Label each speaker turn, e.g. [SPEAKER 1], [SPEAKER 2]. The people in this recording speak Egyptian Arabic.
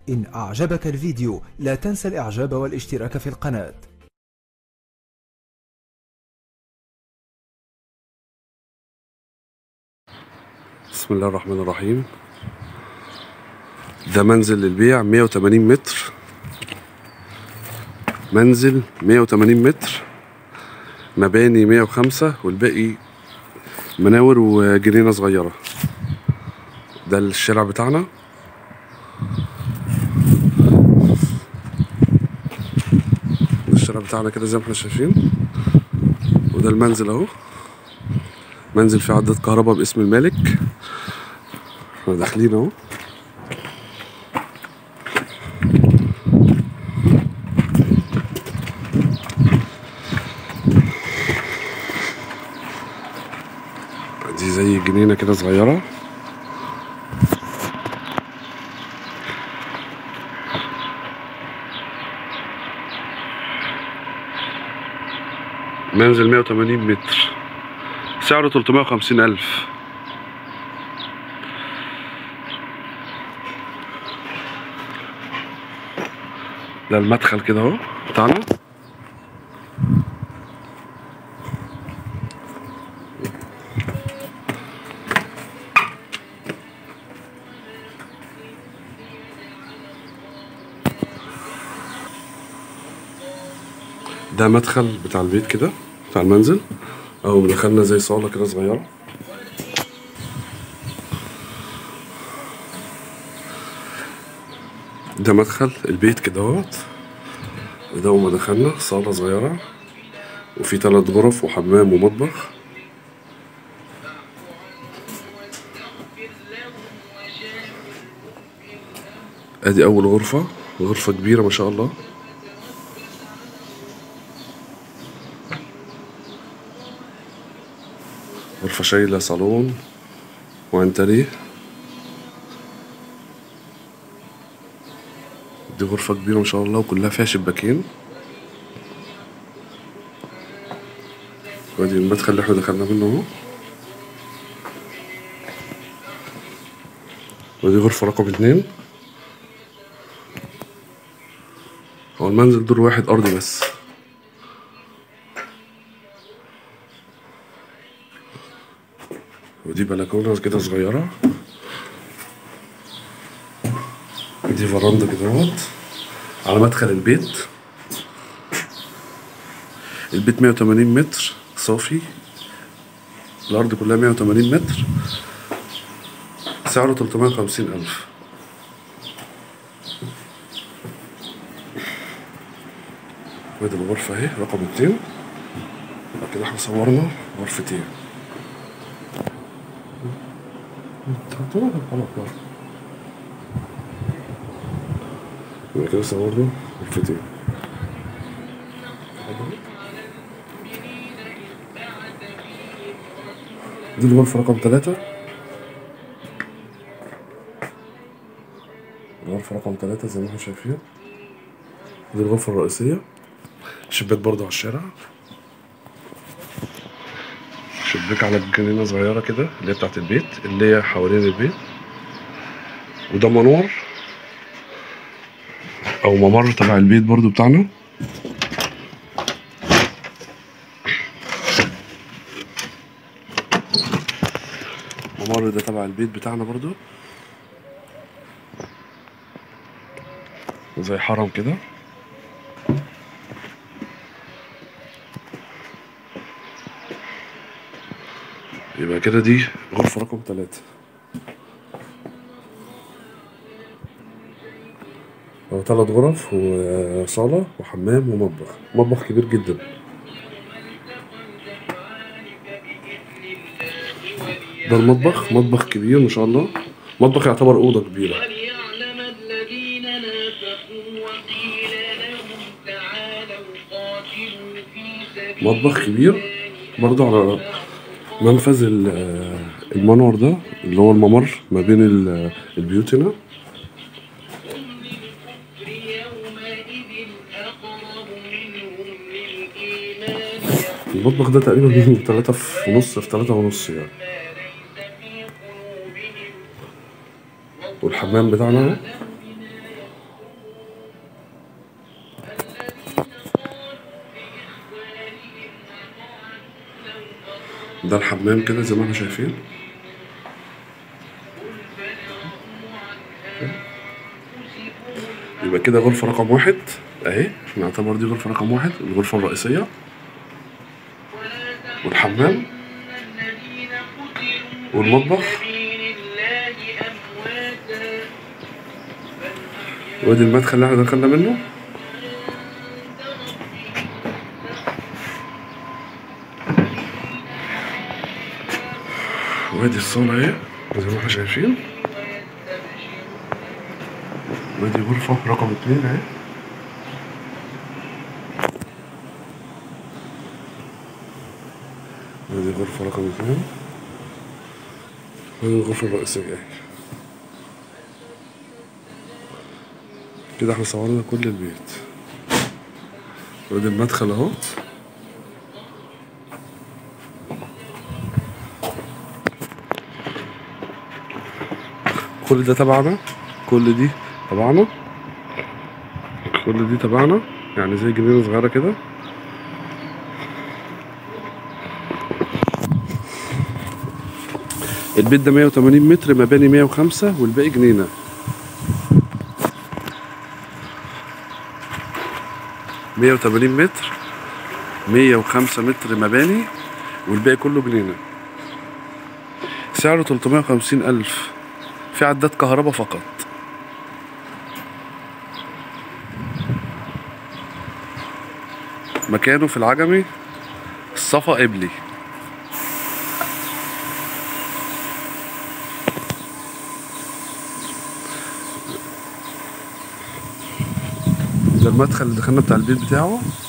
[SPEAKER 1] إن أعجبك الفيديو لا تنسى الإعجاب والاشتراك في القناة
[SPEAKER 2] بسم الله الرحمن الرحيم ده منزل للبيع 180 متر منزل 180 متر مباني 105 والباقي مناور وجنينة صغيرة ده الشارع بتاعنا ده الشارع بتاعنا كده زي ما احنا شايفين وده المنزل اهو منزل فيه عداد كهرباء باسم المالك احنا داخلين اهو دي زي جنينة كده صغيرة منزل 180 متر سعره 350 ألف ده المدخل كده اهو بتاعنا ده مدخل بتاع البيت كده بتاع المنزل اهو دخلنا زي صالة كده صغيرة ده مدخل البيت كده اهوت ده أول ما دخلنا صالة صغيرة وفي تلات غرف وحمام ومطبخ ادي اول غرفة غرفة كبيرة ما شاء الله غرفة شايلة صالون وانتريه دي غرفة كبيرة ما شاء الله وكلها فيها شباكين وادي المدخل اللي احنا دخلنا منه اهو ودي غرفة رقم اتنين هو المنزل دور واحد أرضي بس ودي بلكونة كده صغيرة دي فراندا كده اهوت على مدخل البيت البيت 180 متر صافي الأرض كلها 180 متر سعره 350 ألف وادي الغرفة اهي رقم اتنين بعد كده احنا صورنا غرفتين يبقى كده صورنا غرفتين دي الغرفة رقم ثلاثة الغرفة رقم ثلاثة زي ما احنا شايفين دي الغرفة الرئيسية شباك برضه على الشارع شباك على جنينة صغيرة كده اللي هي بتاعت البيت اللي هي حوالين البيت وده منور أو ممر تبع البيت برضه بتاعنا الممر ده تبع البيت بتاعنا برضه زي حرم كده يبقى كده دي غرفة رقم ثلاثة هو ثلاث غرف وصالة وحمام ومطبخ مطبخ كبير جدا ده المطبخ مطبخ كبير ما شاء الله مطبخ يعتبر أوضة كبيرة
[SPEAKER 3] وليعلم الذين نافقوا وقيل لهم تعالوا قاتلوا في سبيل
[SPEAKER 2] مطبخ كبير برضه على منفذ ال- المنور ده اللي هو الممر ما بين ال- البيوت هنا
[SPEAKER 3] الكفر يومئذ أقرب منهم للإيمان
[SPEAKER 2] المطبخ ده تقريبا منه تلاتة في نص في تلاتة ونص يعني
[SPEAKER 3] ما ليس في قلوبهم
[SPEAKER 2] والحمام بتاعنا اهو ده الحمام كده زي ما احنا شايفين يبقى كده غرفة رقم واحد اهي نعتبر دي غرفة رقم واحد الغرفة الرئيسية والحمام
[SPEAKER 3] الذين قتلوا
[SPEAKER 2] والمطبخ
[SPEAKER 3] في سبيل الله أمواتا
[SPEAKER 2] وادي المدخل اللي احنا دخلنا منه وادي الصالة اهي زي ما احنا شايفين وادي غرفة رقم اتنين اهي وادي غرفة رقم اتنين وادي الغرفة الرئيسية اهي كده احنا صورنا كل البيت وادي المدخل اهو كل ده تبعنا كل دي تبعنا كل دي تبعنا يعني زي جنينة صغيرة كده البيت ده 180 متر مباني 105 والباقي جنينة مية وتمانين متر مية وخمسة متر مباني والباقي كله جنينة سعره تلتمية وخمسين ألف في عداد كهرباء فقط مكانه في العجمي الصفا قبلي ده المدخل اللي دخلنا بتاع البيت بتاعه